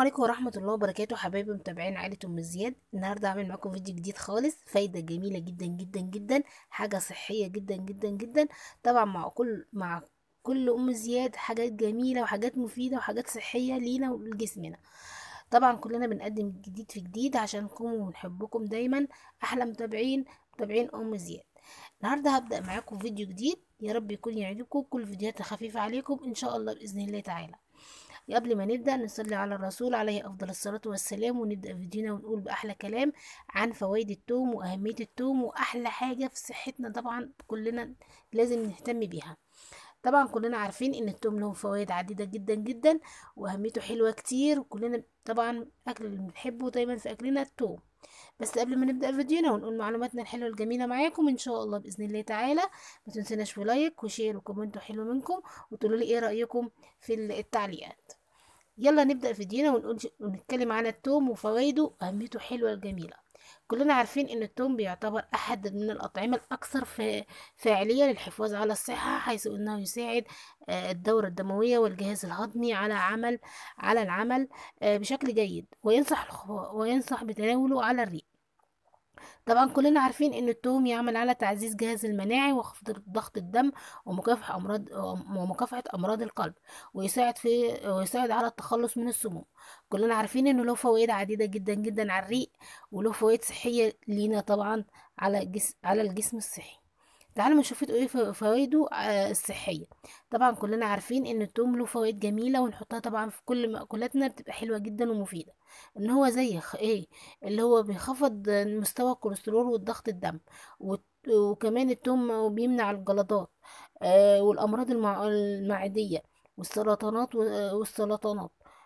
عليكم ورحمة الله وبركاته حبايبي متابعين عائلة أم زياد النهاردة هعمل معاكم فيديو جديد خالص فايدة جميلة جدا جدا جدا حاجة صحية جدا جدا جدا طبعا مع كل مع كل أم زياد حاجات جميلة وحاجات مفيدة وحاجات صحية لينا ولجسمنا طبعا كلنا بنقدم جديد في جديد عشانكم ونحبكم دايما أحلى متابعين متابعين أم زياد النهاردة هبدأ معاكم فيديو جديد يا رب يكون يعجبكم كل الفيديوهات خفيفة عليكم إن شاء الله بإذن الله تعالى قبل ما نبدأ نصلي على الرسول عليه أفضل الصلاة والسلام ونبدأ فيديونا ونقول بأحلى كلام عن فوائد التوم وأهمية التوم وأحلى حاجة في صحتنا طبعا كلنا لازم نهتم بيها طبعا كلنا عارفين ان التوم له فوائد عديدة جدا جدا واهميته حلوة كتير وكلنا طبعا اكل اللي بنحبه دايما في اكلنا التوم بس قبل ما نبدا فيديونا ونقول معلوماتنا الحلوه الجميله معاكم ان شاء الله باذن الله تعالى ما تنسوناش في لايك وشير وكومنت حلو منكم وتقولوا لي ايه رايكم في التعليقات يلا نبدا فيديونا ونقول ونتكلم عن التوم وفوائده واهميته حلوه الجميله كلنا عارفين ان التوم بيعتبر احد من الاطعمه الاكثر فاعليه للحفاظ على الصحه حيث انه يساعد الدوره الدمويه والجهاز الهضمي على عمل على العمل بشكل جيد وينصح وينصح بتناوله على الريق طبعا كلنا عارفين ان التوم يعمل على تعزيز جهاز المناعي وخفض ضغط الدم ومكافحة امراض ومكافحة امراض القلب ويساعد في ويساعد على التخلص من السموم كلنا عارفين انه له فوائد عديدة جدا جدا على الريق وله فوائد صحية لينا طبعا على الجسم على الجسم الصحي تعالوا نشوف ايه فوائده الصحيه طبعا كلنا عارفين ان التوم له فوائد جميله ونحطها طبعا في كل مأكولاتنا بتبقى حلوه جدا ومفيده ان هو زي ايه اللي هو بيخفض مستوى الكوليسترول والضغط الدم وكمان التوم بيمنع الجلطات والامراض المعديه والسرطانات والسرطانات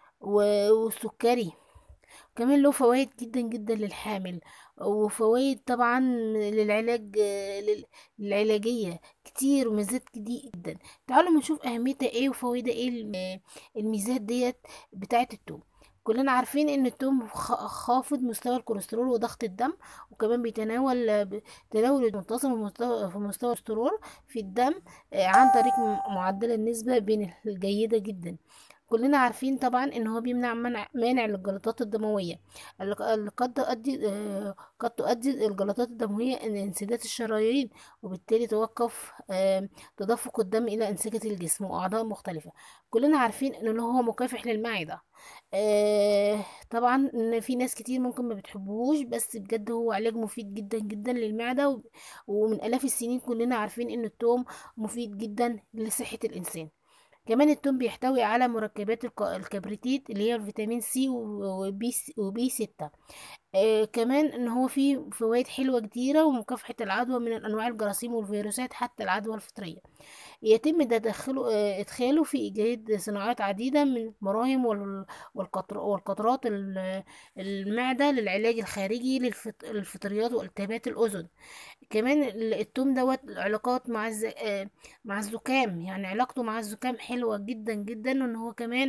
والسكري كمان له فوائد جدا جدا للحامل وفوائد طبعا للعلاج للعلاجية كتير وميزات جدا تعالوا نشوف اهميتها ايه وفوائدها ايه الميزات ديت بتاعة التوم كلنا عارفين ان التوم خافض مستوى الكوليسترول وضغط الدم وكمان بيتناول تناول منتصف في مستوى الكوليسترول في الدم عن طريق معدل النسبة بين الجيدة جدا كلنا عارفين طبعا ان هو بيمنع منع مانع للجلطات الدمويه اللي قد تؤدي قد تؤدي الجلطات الدمويه ان انسداد الشرايين وبالتالي توقف تدفق الدم الى انسجه الجسم واعضاء مختلفه كلنا عارفين انه هو مكافح للمعده طبعا ان في ناس كتير ممكن ما بتحبوش بس بجد هو علاج مفيد جدا جدا للمعده ومن الاف السنين كلنا عارفين ان التوم مفيد جدا لصحه الانسان كمان التوم بيحتوي على مركبات الكبريتيت اللي هي الفيتامين سي وبي وبي ستة آه كمان ان هو فيه فوائد حلوة كتيرة ومكافحة العدوى من انواع الجراثيم والفيروسات حتى العدوى الفطرية يتم تدخله آه ادخاله في ايجاد صناعات عديدة من مراهم والقطرات المعدة للعلاج الخارجي للفطريات والتهابات الاذن كمان التوم دوت علاقات مع الز... آه مع الزكام يعني علاقته مع الزكام حلوة جدا جدا ان هو كمان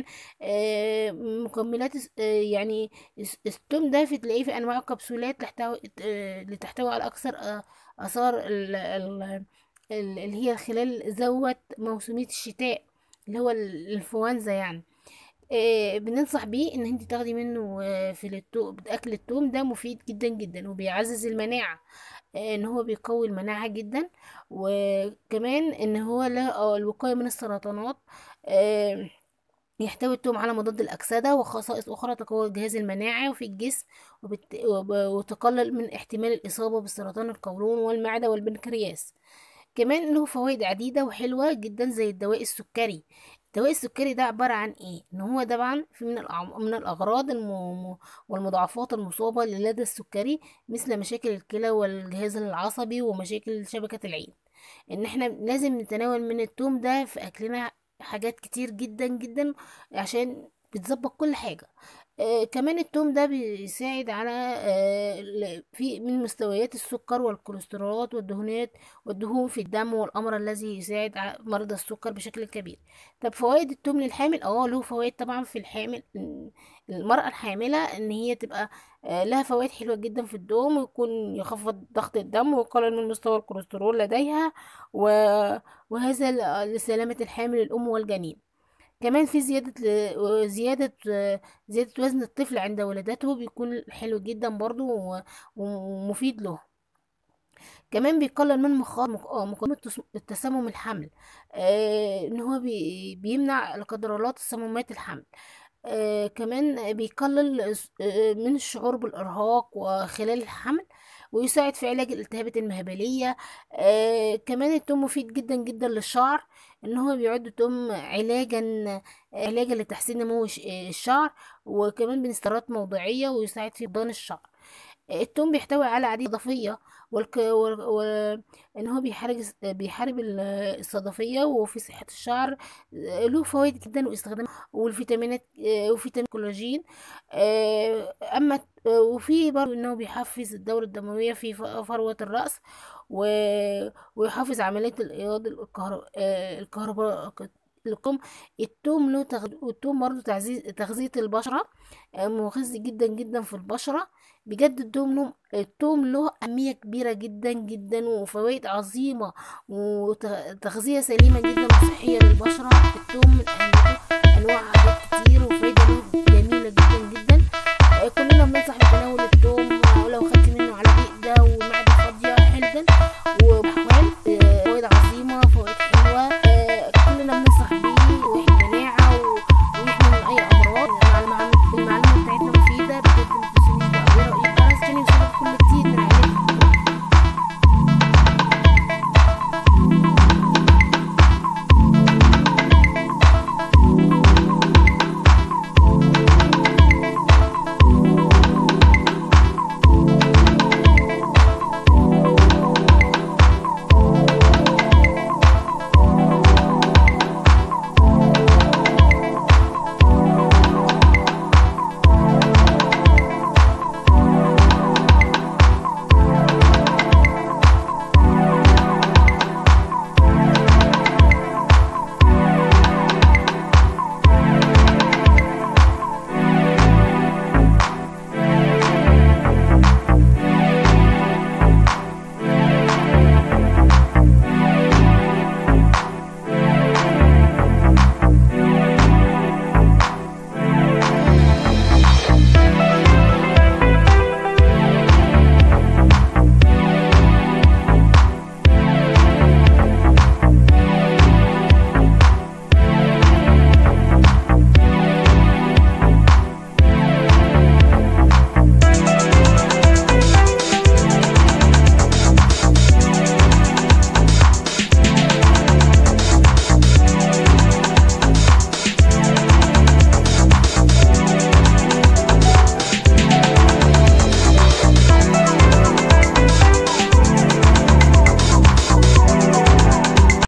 مكملات يعني التوم ده في تلاقيه في انواع كبسولات تحتوي اللي تحتوي على اكثر اثار اللي هي خلال ذوات موسمية الشتاء اللي هو الانفلونزا يعني بننصح بيه ان انت تاخدي منه في التو... اكل التوم ده مفيد جدا جدا وبيعزز المناعه ان هو بيقوي المناعه جدا وكمان ان هو له الوقايه من السرطانات يحتوي التوم على مضاد الأكسدة وخصائص أخرى تقوي الجهاز المناعي وفي الجسم وبت... وتقلل من احتمال الإصابة بسرطان القولون والمعدة والبنكرياس كمان له فوائد عديدة وحلوة جدا زي الدواء السكري الدواء السكري ده عبارة عن ايه ان هو طبعا في من من الاغراض الم... والمضاعفات المصابة للدى السكري مثل مشاكل الكلى والجهاز العصبي ومشاكل شبكة العين ان احنا لازم نتناول من التوم ده في اكلنا حاجات كتير جدا جدا عشان بتظبط كل حاجة آه كمان التوم ده بيساعد على آه في من مستويات السكر والكوليسترولات والدهونات والدهون في الدم والامر الذي يساعد على مرضى السكر بشكل كبير طب فوائد التوم للحامل اه له فوائد طبعا في الحامل المرأة الحاملة ان هي تبقى آه لها فوائد حلوة جدا في الدم ويكون يخفض ضغط الدم ويقلل من مستوى الكوليسترول لديها وهذا لسلامة الحامل الام والجنين كمان في زيادة ل- زيادة زيادة وزن الطفل عند ولادته بيكون حلو جدا برضو و- ومفيد له كمان بيقلل من مخاطر مق- آه، مقاومة تس- التسمم الحمل آه ان هو بي بيمنع لا قدر الله تسممات الحمل آه كمان بيقلل س- آه من الشعور بالإرهاق وخلال الحمل ويساعد في علاج الالتهابات المهبلية آه كمان التوم مفيد جدا جدا للشعر ان هو بيعد التوم علاجا علاجا لتحسين نمو الش- الشعر وكمان باسترات موضعية ويساعد في فقدان الشعر التوم بيحتوي على عديد إضافية والك... وال... و... إن هو بيحارب بيحارب ال- الصدفية وفي صحة الشعر له فوائد جدا واستخدام والفيتامينات وفيتامين كولاجين آه، أما وفي برضه إنه بيحفز الدورة الدموية في ف- فروة الرأس و... ويحافظ عملية الإيضاح الكهرباء الكهرباء القم التوم له تغ... التوم برضه تعزيز تغذية البشرة آه، مغذي جدا جدا في البشرة بجد التوم له التوم له أهمية كبيرة جدا جدا وفوائد عظيمة وتغذية سليمة جدا وصحية للبشرة التوم من أهميته أنواع حاجات كتير وفايدة له جميلة جدا جدا آه، كلنا بننصح